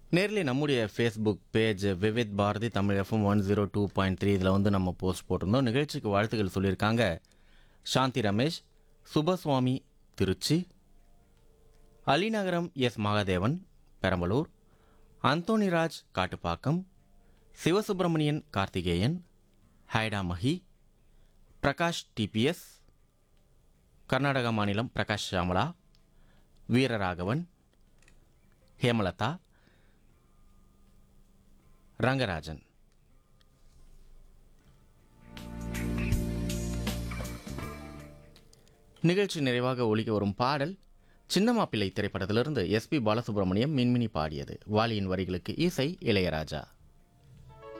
நேரில் நம்முடைய Facebook page Vividh Bharati Tamil FM one zero two point three இதில் வந்து நம்ம போஸ்ட் போட்டிருந்தோம் நிகழ்ச்சிக்கு வாழ்த்துக்கள் சொல்லியிருக்காங்க சாந்தி ரமேஷ் சுபசுவாமி திருச்சி அலிநகரம் எஸ் மகாதேவன் பெரம்பலூர் அந்தோணிராஜ் காட்டுப்பாக்கம் சிவசுப்பிரமணியன் கார்த்திகேயன் ஹைடா மஹி பிரகாஷ் டிபிஎஸ் கர்நாடக மாநிலம் பிரகாஷ் ஷாமலா வீரராகவன் ஹேமலதா ரங்கராஜன் நிகழ்ச்சி நிறைவாக ஒலிக்க வரும் பாடல் சின்னமாப்பிள்ளை திரைப்படத்திலிருந்து எஸ்பி பாலசுப்ரமணியம் மின்மினி பாடியது வாலியின் வரிகளுக்கு இசை இளையராஜா